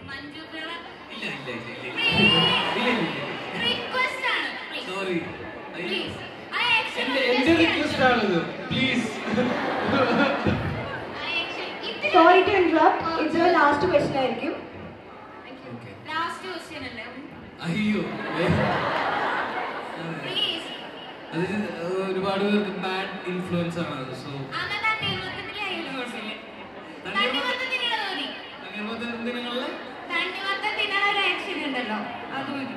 മഞ്ജു പിള്ള ഇല്ല ഇല്ല ഇല്ല ഇല്ല ഇല്ല ഇല്ല ഇല്ല റിക്വസ്റ്റ് ആണ് പ്ലീസ് സോറി പ്ലീസ് ആ ആക്ഷൻ എന്റെ എന്റെ റിക്വസ്റ്റ് ആണിത് പ്ലീസ് ആ ആക്ഷൻ ഇത്തിരി സോറി ടു ഇന്ററപ്റ്റ് ഇത് ലാസ്റ്റ് ക്വസ്റ്റ്യൻ ആയിരിക്കും ഓക്കെ ലാസ്റ്റ് ക്വസ്റ്റ്യൻ അല്ലേ അയ്യോ പ്ലീസ് അത് ഒരുപാട് പേർക്ക് ബാഡ് ഇൻഫ്ലുവൻസ് ആണ് അത് സോ അന്ന് തണ്ണിമത്തത്തിന്റെ ആയാലും കുഴപ്പമില്ല തണ്ണിമത്തം തിന്നണ മതി തണ്ണീർമത്തൻ ദിനങ്ങളിലെ തണ്ണിമത്തം തിന്നണ ഒരു ആക്ഷൻ ഉണ്ടല്ലോ അത് മതി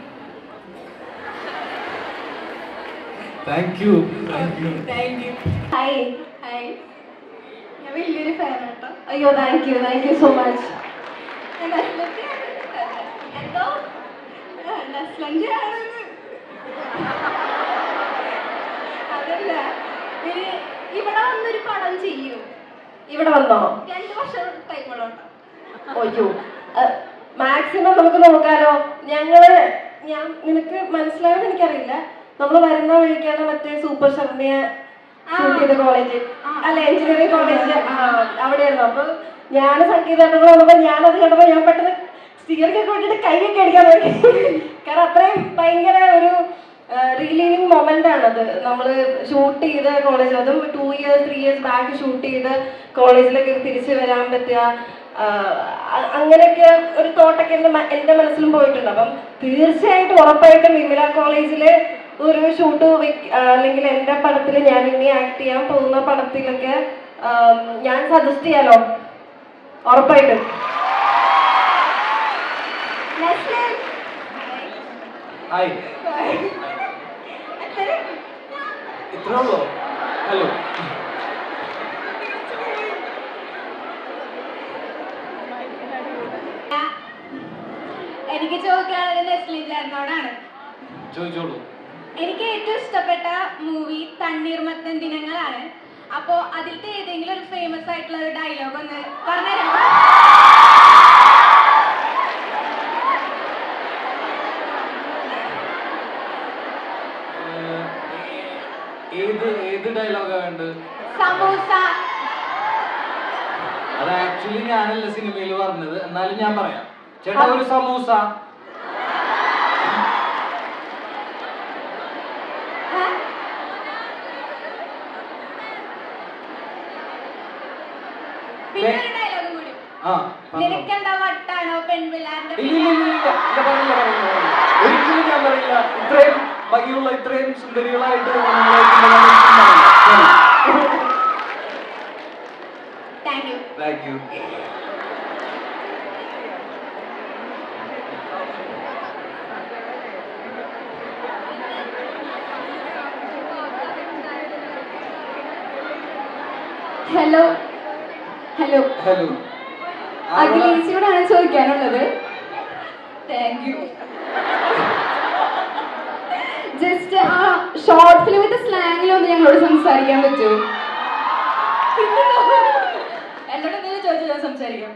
thank you thank you thank you hi hi ഞാൻ വലിയൊരു ഫാൻ കേട്ടോ അയ്യോ thank you thank you so much എന്തോ നസ്ലന്റെ ആണെന്ന് അതല്ല ഇവര് ഇവിടെ വന്നൊരു പടം ചെയ്യും ഇവിടെ വന്നോ രണ്ട് വർഷം ടൈമുകളുണ്ടോ അയ്യോ മാക്സിമം നമുക്ക് നോക്കാലോ ഞങ്ങള് ഞാൻ നിനക്ക് മനസ്സിലായെന്ന് എനിക്കറിയില്ല നമ്മൾ വരുന്ന വഴിക്കാണ് മറ്റേ സൂപ്പർ ശർമ്മയെ ഷൂട്ട് ചെയ്ത കോളേജ് അല്ല എഞ്ചിനീയറിംഗ് കോളേജ് ആ അവിടെയായിരുന്നു അപ്പൊ ഞാൻ സംഗീതങ്ങൾ വന്നപ്പോ ഞാനത് കണ്ടപ്പോ ഞാൻ പെട്ടെന്ന് സ്റ്റിയറിക്കൊക്കെ വിട്ടിട്ട് കൈയൊക്കെ അടിക്കാൻ തുടങ്ങി കാരണം അത്രയും ഭയങ്കര ഒരു റീലീവിങ് മൊമെന്റ് ആണത് നമ്മൾ ഷൂട്ട് ചെയ്ത കോളേജ് അതും two years three years back shoot ചെയ്ത് കോളേജിലൊക്കെ തിരിച്ചു വരാൻ പറ്റുക ആ, അ- അങ്ങനെയൊക്കെ ഒരു തോട്ടൊക്കെ എൻ്റെ മ- എൻ്റെ മനസ്സിലും പോയിട്ടുണ്ട് അപ്പം തീർച്ചയായിട്ടും ഉറപ്പായിട്ടും വിമല കോളേജില് ഒരു ഷൂട്ട് അല്ലെങ്കിൽ എൻ്റെ പടത്തിൽ ഞാൻ ഇനി ആക്ട് ചെയ്യാൻ പോകുന്ന പടത്തിലൊക്കെ ആം, ഞാൻ സജസ്റ്റ് ചെയ്യാലോ ഉറപ്പായിട്ടും നസ്ലൻ ഹായ് ഇത്രേ ഉള്ളോ ഹലോ എനിക്ക് ചോദിക്കാനുള്ളത് നെസ്ലിൻ ചേട്ടനോടാണ് ചോദിച്ചോളൂ എനിക്ക് ഏറ്റവും ഇഷ്ടപ്പെട്ട മൂവി തണ്ണീർമത്തൻ ദിനങ്ങളാണ് അപ്പോ അതിലത്തെ ഏതെങ്കിലും ഒരു ഫേമസ് ആയിട്ടുള്ള ഒരു ഡയലോഗ് ഒന്ന് പറഞ്ഞുതരാമോ ഏഹ്, ഏത് ഏത് ഡയലോഗാ വേണ്ടത് സമൂസ അത് ആക്ച്വലി ഞാനല്ല സിനിമയിൽ പറഞ്ഞത് എന്നാലും ഞാൻ പറയാം ചേട്ടാ ഒരു സമൂസ പിന്നെ ഒരു ഡയലോഗും കൂടി ആ പറഞ്ഞോ. നിനക്കെന്താ വട്ടാണോ പെൺപിള്ളാരുടെ ഇല്ല ഇല്ല ഇല്ല ഇല്ല ഇല്ല പറയില്ല പറയില്ല പറയില്ല. ഒരിക്കലും ഞാൻ പറയില്ല ഇത്രയും ഭംഗിയുള്ള ഇത്രയും സുന്ദരികളായിട്ട് നിങ്ങളായിരിക്കുമ്പോൾ ഞാൻ ഒരിക്കലും പറയില്ല. Thank you Thank you. Hello hello hello അഖിലേച്ചിയോടാണ് ചോദിക്കാനുള്ളത് താങ്ക് യു ജസ്റ്റ് ആ ഷോർട്ട് ഫിലിമിന്റെ സ്ലാങ്ങിലൊന്ന് ഞങ്ങളോട് സംസാരിക്കാൻ പറ്റുമോ എന്നോട് എന്തെങ്കിലും ചോദിച്ചാൽ ഞാൻ സംസാരിക്കാം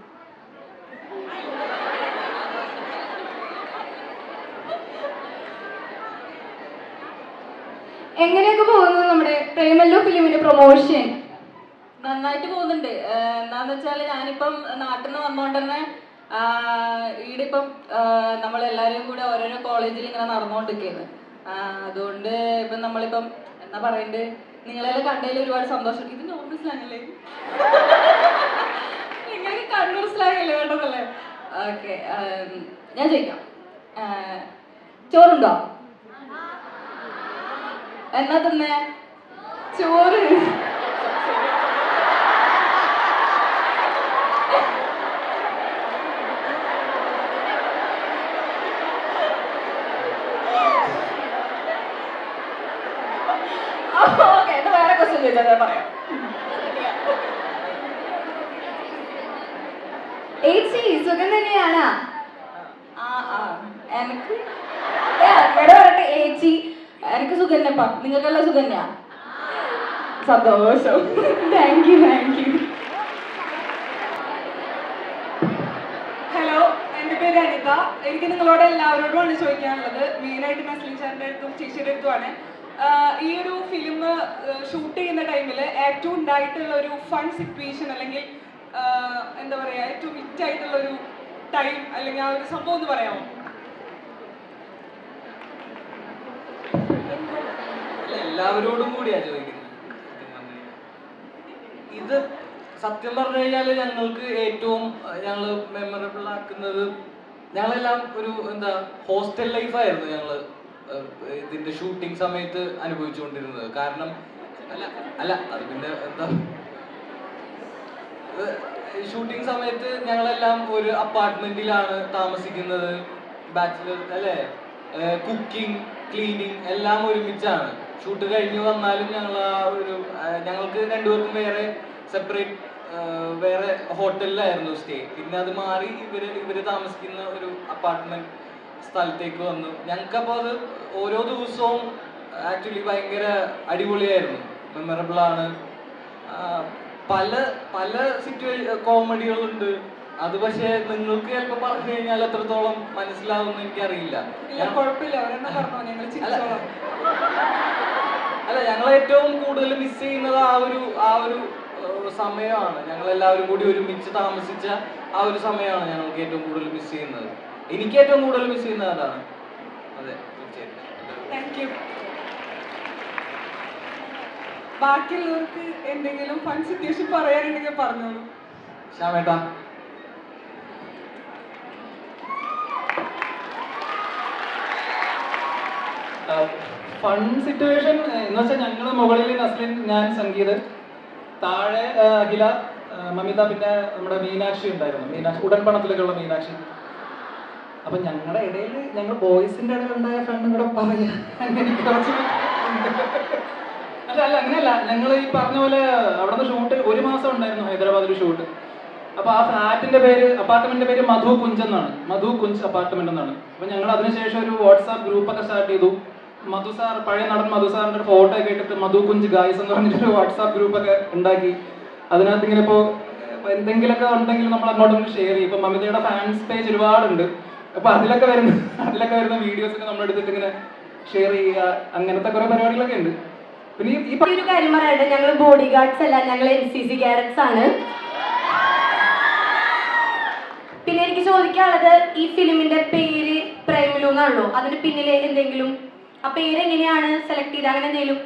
എങ്ങനെയൊക്കെ പോകുന്നു നമ്മുടെ പ്രേമല്ലോ ഫിലിമിന്റെ പ്രൊമോഷൻ നന്നായിട്ട് പോകുന്നുണ്ട് ഏഹ് എന്താന്ന് വെച്ചാല് ഞാനിപ്പം നാട്ടിൽ നിന്ന് വന്നോണ്ട് തന്നെ ഈടെ ഇപ്പം നമ്മൾ എല്ലാവരും കൂടെ ഓരോരോ കോളേജിൽ ഇങ്ങനെ നടന്നുകൊണ്ടിരിക്കുകയാണ് അതുകൊണ്ട് ഇപ്പം നമ്മളിപ്പം എന്താ പറയണ്ടേ നിങ്ങളെല്ലാം കണ്ടതിൽ ഒരുപാട് സന്തോഷം ഇത് നോർമൽ സ്ലാങ് അല്ലേ നിങ്ങൾക്ക് കണ്ണൂർ സ്ലാങ് അല്ലേ വേണ്ടതല്ലേ ഓക്കെ ഞാൻ ചോദിക്കാം ആഹ് ചോറുണ്ടോ എന്നാ തന്നെ ചോറ് ഓക്കെ എന്നാ വേറെ ക്വസ്റ്റ്യൻ ചോദിച്ചാൽ ഞാൻ പറയാം ഏച്ചി സുഖം തന്നെയാണാ ആ ആ എനിക്ക് ഏ, അങ്ങോട്ട് പറയട്ടെ ഏച്ചി എനിക്ക് സുഖന്നെപ്പാ നിങ്ങൾക്കെല്ലാം സുഖന്നെയാ സന്തോഷം thank you thank you hello എൻ്റെ പേര് അനിത എനിക്ക് നിങ്ങളോട് എല്ലാവരോടുമാണ് ചോദിക്കാനുള്ളത് മെയിനായിട്ട് നസ്ലിൻ സാറിൻ്റെ അടുത്തും ചേച്ചിയുടെ അടുത്തുമാണ് ആഹ് ഈ ഒരു ഫിലിം ഷൂട്ട് ചെയ്യുന്ന ടൈമിൽ ഏറ്റവും ഉണ്ടായിട്ടുള്ള ഒരു ഫൺ സിറ്റുവേഷൻ അല്ലെങ്കിൽ ആഹ് എന്താ പറയുക ഏറ്റവും ഹിറ്റ് ആയിട്ടുള്ള ഒരു ടൈം അല്ലെങ്കിൽ ആ ഒരു സംഭവം ഒന്ന് പറയാമോ അല്ല, എല്ലാവരോടും കൂടിയാ ചോദിക്കുന്നത് സത്യം പറഞ്ഞു കഴിഞ്ഞാൽ. ഇത് സത്യം പറഞ്ഞു കഴിഞ്ഞാൽ ഞങ്ങൾക്ക് ഏറ്റവും ഞങ്ങൾ മെമ്മറബിൾ ആക്കുന്നത് ഞങ്ങളെല്ലാം ഒരു എന്താ ഹോസ്റ്റൽ ലൈഫായിരുന്നു ഞങ്ങള് ഏഹ്, ഇതിന്റെ ഷൂട്ടിംഗ് സമയത്ത് അനുഭവിച്ചുകൊണ്ടിരുന്നത് കാരണം അല്ല അല്ല അത് പിന്നെ എന്താ ഷൂട്ടിംഗ് സമയത്ത് ഞങ്ങളെല്ലാം ഒരു അപ്പാർട്ട്മെന്റിലാണ് താമസിക്കുന്നത് ബാച്ചിലർ അല്ലേ കുക്കിംഗ് ക്ലീനിങ് എല്ലാം ഒരുമിച്ചാണ് ഷൂട്ട് കഴിഞ്ഞ് വന്നാലും ഞങ്ങൾ ആ ഒരു ആ, ഞങ്ങൾക്ക് രണ്ടുപേർക്കും വേറെ സെപ്പറേറ്റ് വേറെ ഹോട്ടലിലായിരുന്നു സ്റ്റേ പിന്നെ അത് മാറി ഇവര് ഇവര് താമസിക്കുന്ന ഒരു അപ്പാർട്ട്മെന്റ് സ്ഥലത്തേക്ക് വന്നു ഞങ്ങൾക്കപ്പോൾ അത് ഓരോ ദിവസവും ആക്ച്വലി ഭയങ്കര അടിപൊളിയായിരുന്നു മെമ്മറബിൾ ആണ് ആ, പല പല സിറ്റുവേഷൻ കോമഡികളുണ്ട് അത് പക്ഷേ നിങ്ങൾക്ക് ചിലപ്പോൾ പറഞ്ഞു കഴിഞ്ഞാൽ എത്രത്തോളം മനസ്സിലാവുമെന്ന് എനിക്കറിയില്ല ഇല്ല കുഴപ്പമില്ല അവരെന്നെ പറഞ്ഞോ ഞങ്ങൾ ചിരിച്ചോളാം അല്ല ഞങ്ങൾ ഏറ്റവും കൂടുതൽ മിസ് ചെയ്യുന്നത് ആ ഒരു ആ ഒരു ഏഹ്, സമയമാണ് ഞങ്ങൾ എല്ലാവരും കൂടി ഒരുമിച്ച് താമസിച്ച ആ ഒരു സമയമാണ് ഞങ്ങൾക്ക് ഏറ്റവും കൂടുതൽ മിസ് ചെയ്യുന്നത് എനിക്ക് ഏറ്റവും കൂടുതൽ മിസ് ചെയ്യുന്നത് അതാണ് അതെ തീർച്ചയായിട്ടും താങ്ക് യു ബാക്കിയുള്ളവർക്ക് എന്തെങ്കിലും ഫൺ സിറ്റുവേഷൻ പറയാനുണ്ടെങ്കിൽ പറഞ്ഞോളൂ ശ്യാമേട്ടാ ഫൺ സിറ്റുവേഷൻ എന്ന് വെച്ചാൽ ഞങ്ങൾ മുകളിൽ നസ്ലിൻ ഞാൻ സംഗീത് താഴെ ആ, അഖില ആ, മമിത പിന്നെ നമ്മുടെ മീനാക്ഷി ഉണ്ടായിരുന്നു മീനാക്ഷി ഉടൻ പണത്തിലേക്കുള്ള മീനാക്ഷി അപ്പൊ ഞങ്ങളുടെ ഇടയിൽ ഞങ്ങൾ ബോയ്സിന്റെ ഇടയിൽ ഉണ്ടായ ഫണ്ട് കൂടെ പറയാ അങ്ങനെ കുറച്ച് അല്ല അല്ല അങ്ങനെയല്ല ഞങ്ങൾ ഈ പറഞ്ഞ പോലെ അവിടുന്ന് ഷൂട്ട് ഒരു മാസം ഉണ്ടായിരുന്നു ഹൈദരാബാദിൽ ഷൂട്ട് അപ്പൊ ആ ഫ്ലാറ്റിന്റെ പേര് അപ്പാർട്ട്മെന്റിന്റെ പേര് മധു കുഞ്ച് എന്നാണ് മധു കുഞ്ച് അപ്പാർട്ട്മെന്റ് എന്നാണ് അപ്പൊ ഞങ്ങൾ അതിനുശേഷം ഒരു വാട്സാപ്പ് ഗ്രൂപ്പ് ഒക്കെ സ്റ്റാർട്ട് ചെയ്തു മധു സാർ പഴയ നടൻ മധു സാറിന്റെ ഒരു ഫോട്ടോ ഒക്കെ ഇട്ടിട്ട് മധു കുഞ്ച് ഗായ്സ് എന്ന് പറഞ്ഞിട്ട് ഒരു വാട്സാപ്പ് ഗ്രൂപ്പ് ഒക്കെ ഉണ്ടാക്കി അതിനകത്ത് ഇങ്ങനെ ഇപ്പോ ഏഹ്, എന്തെങ്കിലുമൊക്കെ ഉണ്ടെങ്കിൽ നമ്മൾ അങ്ങോട്ടും ഷെയർ ചെയ്യും ഇപ്പൊ മമിതയുടെ ഫാൻസ് പേജ് ഒരുപാടുണ്ട് അപ്പൊ അതിലൊക്കെ വരുന്ന അതിലൊക്കെ വരുന്ന വീഡിയോസ് ഒക്കെ നമ്മൾ എടുത്തിട്ട് ഇങ്ങനെ ഷെയർ ചെയ്യുക അങ്ങനത്തെ കുറെ പരിപാടികളൊക്കെ ഉണ്ട് പിന്നെ ഈ- ഈ ഒരു കാര്യം പറയട്ടെ ഞങ്ങൾ ബോഡി ഗാർഡ്സ് അല്ല ഞങ്ങൾ എൻ സി സി ക്യാരറ്റ്സ് ആണ് പിന്നെ എനിക്ക് ചോദിക്കാനുള്ളത് ഈ ഫിലിമിന്റെ പേര് പ്രേമലു എന്നാണല്ലോ അതിന് പിന്നിലെ എന്തെങ്കിലും ആ പേര് എങ്ങനെയാണ് സെലക്ട് ചെയ്ത് അങ്ങനെ എന്തെങ്കിലും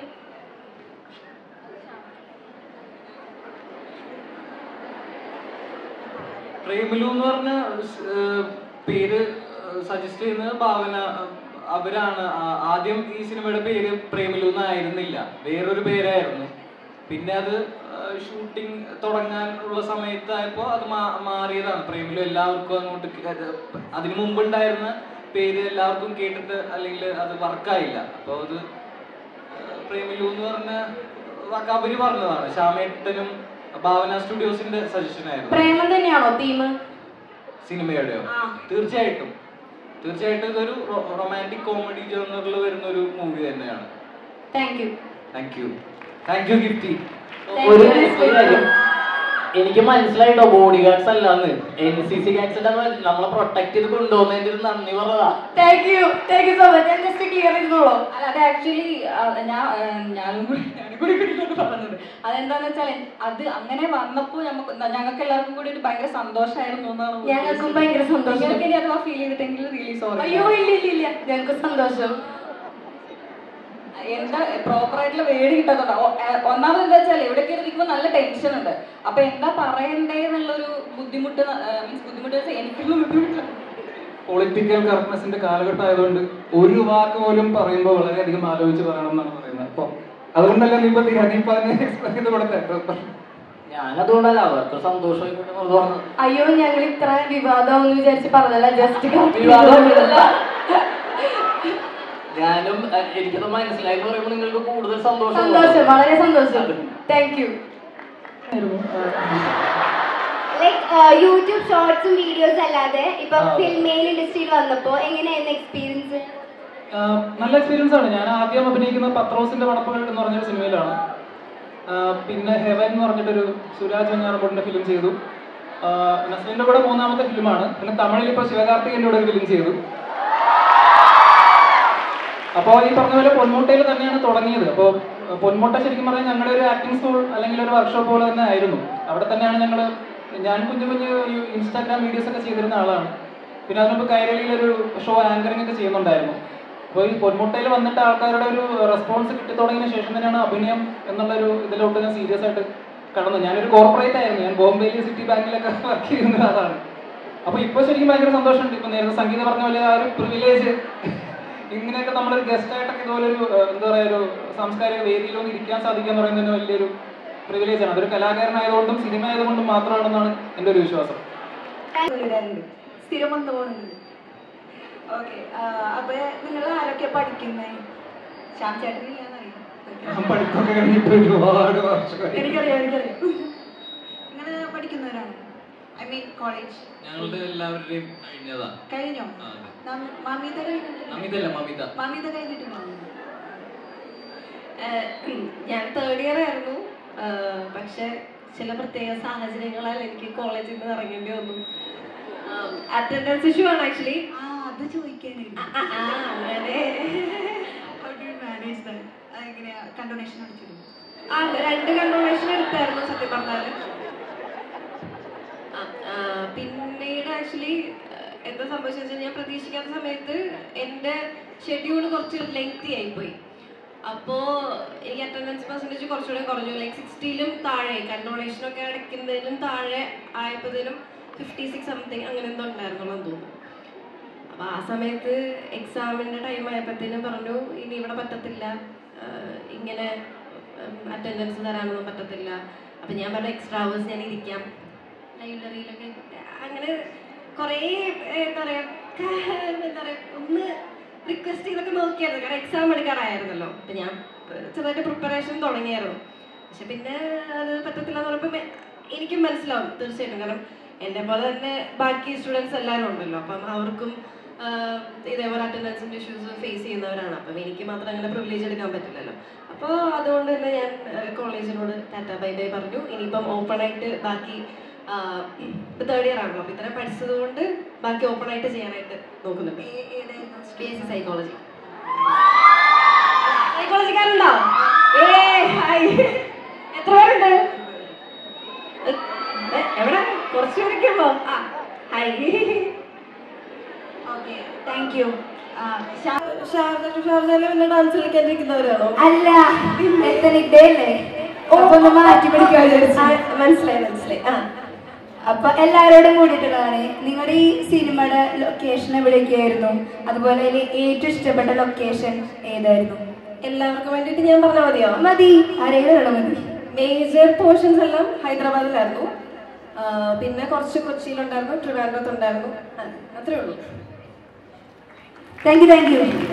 പ്രേമലു എന്ന് പറഞ്ഞ ഏഹ്, പേര് സജസ്റ്റ് ചെയ്യുന്നത് ഭാവന ഏഹ്, അവരാണ് ആ- ആദ്യം ഈ സിനിമയുടെ പേര് പ്രേമലു എന്നായിരുന്നില്ല വേറൊരു പേരായിരുന്നു പിന്നെ അത് ഷൂട്ടിംഗ് തുടങ്ങാൻ ഉള്ള സമയത്തായപ്പോൾ അത് മാ- മാറിയതാണ് പ്രേമലു എല്ലാവർക്കും അങ്ങോട്ട് കേ- അത് അതിനു മുമ്പുണ്ടായിരുന്ന പേര് എല്ലാവർക്കും കേട്ടിട്ട് അല്ലെങ്കിൽ അത് വർക്കായില്ല അപ്പോൾ അത് ഏഹ്, പ്രേമലു എന്ന് പറഞ്ഞ വാക്ക് അവര് പറഞ്ഞതാണ് ശ്യാമേട്ടനും ഭാവന സ്റ്റുഡിയോസിന്റെ സജഷൻ ആയിരുന്നു പ്രേമം തന്നെയാണോ തീം സിനിമയുടെയോ ആ. തീർച്ചയായിട്ടും തീർച്ചയായിട്ടും ഇതൊരു റൊമാൻറ്റിക് കോമഡി ജേർണറിൽ വരുന്ന ഒരു മൂവി തന്നെയാണ് thank you thank you thank you ഗിഫ്റ്റി ഒരു ഒരു കാര്യം എനിക്ക് മനസ്സിലായിട്ടോ ബോഡി ഗാർഡ്സ് അല്ലാന്ന് എൻ സി സി ഗാർഡ്സ് നമ്മളെ പ്രൊട്ടക്ട് ചെയ്ത് കൊണ്ടുപോകുന്നതിന്റെ ഒരു നന്ദി പറഞ്ഞതാ thank you thank you so much ഞാൻ ജസ്റ്റ് ക്ലിയർ ചെയ്തോളൂ അല്ല അത് ആക്ച്വലി ഞാൻ ഏഹ്, ഞാനും കൂടി ഞാനും കൂടി കിട്ടിയിട്ടാണ് പറഞ്ഞത് അതെന്താന്ന് വെച്ചാൽ അത് അങ്ങനെ വന്നപ്പോൾ നമുക്ക് ഞങ്ങൾക്ക് എല്ലാവർക്കും കൂടി ഒരു ഭയങ്കര സന്തോഷമായിരുന്നു എന്നാണ് ഞങ്ങൾക്കും ഭയങ്കര സന്തോഷം. നിങ്ങൾക്ക് ഇനി അഥവാ ഫീൽ ചെയ്തിട്ടെങ്കിൽ റിയലി സോറി അയ്യോ ഇല്ല ഇല്ല ഇല്ല ഞങ്ങൾക്ക് സന്തോഷം എന്താ പ്രോപ്പർ ആയിട്ടുള്ള വേട് കിട്ടാത്തതുകൊണ്ട് ഒ- ഏഹ് ഒന്നാമത് എന്താ വെച്ചാൽ ഇവിടെ കയറി നിൽക്കുമ്പോൾ നല്ല ടെൻഷൻ ഉണ്ട് അപ്പൊ എന്താ പറയണ്ടേ എന്നുള്ളൊരു ബുദ്ധിമുട്ട് മീൻസ് ബുദ്ധിമുട്ട് വെച്ചാൽ എനിക്കൊന്നും ബുദ്ധിമുട്ടില്ല പൊളിറ്റിക്കൽ കറക്റ്റ്നെസിന്റെ കാലഘട്ടം ആയതുകൊണ്ട് ഒരു വാക്ക് പോലും പറയുമ്പോൾ വളരെയധികം ആലോചിച്ച് പറയണം എന്നാണ് പറയുന്നത് അപ്പൊ അതുകൊണ്ടല്ല നീ ഇപ്പൊ ഹനീഫ് എക്സ്പ്ലെയിൻ ചെയ്ത് കൊടുത്തത് ഞാനതുകൊണ്ടല്ല അവർക്ക് സന്തോഷമായിക്കോട്ടെ എന്ന് പറഞ്ഞത് അയ്യോ ഞങ്ങൾ ഇത്ര വിവാദമാണെന്ന് വിചാരിച്ച് പറഞ്ഞല്ല ജസ്റ്റ് വിവാദമൊന്നുമില്ല. ഞാനും അഹ്, എനിക്കത് മനസ്സിലായി എന്ന് പറയുമ്പോൾ നിങ്ങൾക്ക് കൂടുതൽ സന്തോഷം സന്തോഷം വളരെ സന്തോഷം താങ്ക് യു ലൈക്ക് യൂട്യൂബ് ഷോർട്സും വീഡിയോസ് അല്ലാതെ ഇപ്പൊ ഫിൽമെയിൽ ഇൻഡസ്ട്രിയിൽ വന്നപ്പോ എങ്ങനെയായിരുന്നു എക്സ്പീരിയൻസ് ആഹ് നല്ല എക്സ്പീരിയൻസ് ആണ് ഞാൻ ആദ്യം അഭിനയിക്കുന്നത് പത്രോസിന്റെ പടപ്പുകൾ എന്ന് പറഞ്ഞൊരു സിനിമയിലാണ് ആഹ് പിന്നെ ഹെവൻ എന്ന് പറഞ്ഞിട്ടൊരു സുരാജ് വെഞ്ഞാറമ്പൂടിന്റെ ഫിലിം ചെയ്തു ആഹ് നസ്ലിന്റെ കൂടെ മൂന്നാമത്തെ ഫിലിമാണ് പിന്നെ തമിഴിൽ ഇപ്പൊ ശിവകാർത്തികന്റെ കൂടെ ഒരു ഫിലിം ചെയ്തു അപ്പോൾ ഈ പറഞ്ഞ പോലെ പൊന്മുട്ടയിൽ തന്നെയാണ് തുടങ്ങിയത് അപ്പോൾ പൊന്മുട്ട ശരിക്കും പറഞ്ഞാൽ ഞങ്ങളുടെ ഒരു ആക്ടിംഗ് സ്കൂൾ അല്ലെങ്കിൽ ഒരു വർക്ക്ഷോപ്പ് പോലെ തന്നെ ആയിരുന്നു അവിടെ തന്നെയാണ് ഞങ്ങൾ ഞാൻ കുഞ്ഞു കുഞ്ഞു ഒരു ഇൻസ്റ്റാഗ്രാം വീഡിയോസ് ഒക്കെ ചെയ്തിരുന്ന ആളാണ് പിന്നെ അതിനുമ്പ് കൈരളിയിൽ ഒരു ഷോ ആങ്കറിംഗ് ഒക്കെ ചെയ്യുന്നുണ്ടായിരുന്നു അപ്പോൾ ഈ പൊന്മുട്ടയിൽ വന്നിട്ട് ആൾക്കാരുടെ ഒരു റെസ്പോൺസ് കിട്ടി തുടങ്ങിയ ശേഷം തന്നെയാണ് അഭിനയം എന്നുള്ളൊരു ഇതിലോട്ട് ഞാൻ സീരിയസ് ആയിട്ട് കടന്നു ഞാനൊരു കോർപ്പറേറ്റ് ആയിരുന്നു ഞാൻ ബോംബെയിൽ സിറ്റി ബാങ്കിലൊക്കെ വർക്ക് ചെയ്യുന്ന ആളാണ് അപ്പോൾ ഇപ്പോൾ ശരിക്കും ഭയങ്കര സന്തോഷമുണ്ട് ഇപ്പം നേരത്തെ സംഗീത പറഞ്ഞ പോലെ ആ ഒരു പ്രിവിലേജ് ഇങ്ങനെയൊക്കെ നമ്മളൊരു ഗസ്റ്റ് ആയിട്ടൊക്കെ ഇതുപോലെ ഒരു ഏഹ്, എന്താ പറയുക ഒരു സാംസ്കാരിക വേദിയിലൊന്നും ഇരിക്കാൻ സാധിക്കുക എന്ന് പറയുന്നത് തന്നെ വലിയൊരു പ്രിവിലേജ് ആണ് അതൊരു കലാകാരനായതുകൊണ്ടും സിനിമ ആയതുകൊണ്ടും മാത്രമാണെന്നാണ് എൻ്റെ ഒരു വിശ്വാസം സ്ഥിരം വന്നു പോകുന്നുണ്ട് ഓക്കെ അപ്പൊ നിങ്ങൾ ആരൊക്കെ പഠിക്കുന്നേ ശ്യാം ചേട്ടനില്ലാന്നറിയാം ഞാൻ പഠിത്തമൊക്കെ കഴിഞ്ഞിട്ട് ഒരുപാട് വർഷമായി എനിക്കറിയാം എനിക്കറിയാം നിങ്ങൾ പഠിക്കുന്നവരാണ് ഐ മീൻ കോളേജ് ഞങ്ങളുടെ എല്ലാവരുടെയും കഴിഞ്ഞതാ കഴിഞ്ഞോ ആ, അതെ. നം- മമിത കഴിഞ്ഞിട്ട് നമിതല്ല മമിത മമിത കഴിഞ്ഞിട്ട് ഏഹ് ഞാൻ തേർഡ് ഇയർ ആയിരുന്നു ഏഹ് പക്ഷെ ചില പ്രത്യേക സാഹചര്യങ്ങളാൽ എനിക്ക് കോളേജിൽ നിന്ന് ഇറങ്ങേണ്ടി വന്നു അറ്റൻഡൻസ് ഇഷ്യൂ ആണ് ആക്ച്വലി ആ അത് ചോദിക്കാനായിരുന്നു അങ്ങനെ How do you manage that? ആ, എങ്ങനെയാ കണ്ടോണേഷൻ അടിച്ചിരുന്നു ആ രണ്ട് കൺവെൻഷൻ എടുത്തായിരുന്നു സത്യം പറഞ്ഞാല് ആ, ആ, പിന്നീട് ആക്ച്വലി എന്താ സംഭവിച്ചത് വെച്ചാൽ ഞാൻ പ്രതീക്ഷിക്കാത്ത സമയത്ത് എൻ്റെ ഷെഡ്യൂൾ കുറച്ച് ലെങ്തി ആയിപ്പോയി അപ്പോ എനിക്ക് അറ്റൻഡൻസ് പെർസെൻറ്റേജ് കുറച്ചുകൂടെ കുറഞ്ഞു ലൈക്ക് സിക്സ്റ്റിയിലും താഴെ കൺഡോണേഷനൊക്കെ അടയ്ക്കുന്നതിലും താഴെ ആയപ്പോഴത്തേനും ഫിഫ്റ്റി സിക്സ് സംതിങ് അങ്ങനെ എന്തോ ഉണ്ടായിരുന്നുള്ളൂ എന്ന് തോന്നുന്നു അപ്പൊ ആ സമയത്ത് എക്സാമിന്റെ ടൈം ആയപ്പോഴത്തേനും പറഞ്ഞു ഇനി ഇവിടെ പറ്റത്തില്ല ആഹ് ഇങ്ങനെ അറ്റൻഡൻസ് തരാനൊന്നും പറ്റത്തില്ല അപ്പൊ ഞാൻ പറഞ്ഞു എക്സ്ട്രാ അവേഴ്സ് ഞാൻ ഇരിക്കാം ലൈബ്രറിയിലൊക്കെ അങ്ങനെ കുറേ എന്താ പറയാ എന്താ പറയാ ഒന്ന് റിക്വസ്റ്റ് ചെയ്തൊക്കെ നോക്കിയായിരുന്നു കാരണം എക്സാം എടുക്കാറായിരുന്നല്ലോ അപ്പൊ ഞാൻ ചെറുതായിട്ട് പ്രിപ്പറേഷൻ തുടങ്ങിയായിരുന്നു പക്ഷെ പിന്നെ അത് പറ്റത്തില്ല എന്ന് പറഞ്ഞപ്പോൾ എനിക്കും മനസ്സിലാവും തീർച്ചയായിട്ടും കാരണം എന്നെ പോലെ തന്നെ ബാക്കി സ്റ്റുഡൻസ് എല്ലാവരും ഉണ്ടല്ലോ അപ്പം അവർക്കും ആഹ് ഇതേപോലെ അറ്റൻഡൻസിന്റെ ഇഷ്യൂസ് ഫേസ് ചെയ്യുന്നവരാണ് അപ്പം എനിക്ക് മാത്രം അങ്ങനെ പ്രിവിലേജ് എടുക്കാൻ പറ്റില്ലല്ലോ അപ്പോൾ അതുകൊണ്ട് തന്നെ ഞാൻ കോളേജിനോട് ടാറ്റ ബൈ ബൈ പറഞ്ഞു ഇനിയിപ്പം ഓപ്പൺ ആയിട്ട് ബാക്കി തേർഡ് ഇയർ ആണല്ലോ അപ്പം ഇത്രയും പഠിച്ചത് കൊണ്ട് ബാക്കി ഓപ്പൺ ആയിട്ട് ചെയ്യാനായിട്ട് നോക്കുന്നുണ്ട് ബി എസ് സി സൈക്കോളജി സൈക്കോളജിക്കാരുണ്ടോ ഏ ഹായ് എത്ര പേരുണ്ട് ഏ, എവിടെ കുറച്ച് പേരൊക്കെയുള്ളോ ആ ഹായ് ഓക്കെ താങ്ക് യു ഷാർജയില് പിന്നെ ഡാൻസ് കളിക്കാണ്ടിരിക്കുന്നവരാണോ അല്ല എത്തനിട്ടേ അല്ലേ അപ്പൊ ഒന്ന് മാറ്റി പിടിക്കാൻ വിചാരിച്ചു മനസ്സിലായി മനസ്സിലായി ആ അപ്പൊ എല്ലാവരോടും കൂടിയിട്ടുള്ളതാണ് നിങ്ങളുടെ ഈ സിനിമയുടെ ലൊക്കേഷൻ എവിടെയൊക്കെയായിരുന്നു അതുപോലെ അതിൽ ഏറ്റവും ഇഷ്ടപ്പെട്ട ലൊക്കേഷൻ ഏതായിരുന്നു എല്ലാവർക്കും വേണ്ടിയിട്ട് ഞാൻ പറഞ്ഞാൽ മതിയോ മതി ആരെങ്കിലും മതി മേജർ പോർഷൻസ് എല്ലാം ഹൈദരാബാദിലായിരുന്നു ആ, പിന്നെ കുറച്ച് കൊച്ചിയിലുണ്ടായിരുന്നു ട്രിവാൻഡ്രത്ത് ഉണ്ടായിരുന്നു അത്രേ ഉള്ളൂ താങ്ക് യു താങ്ക് യു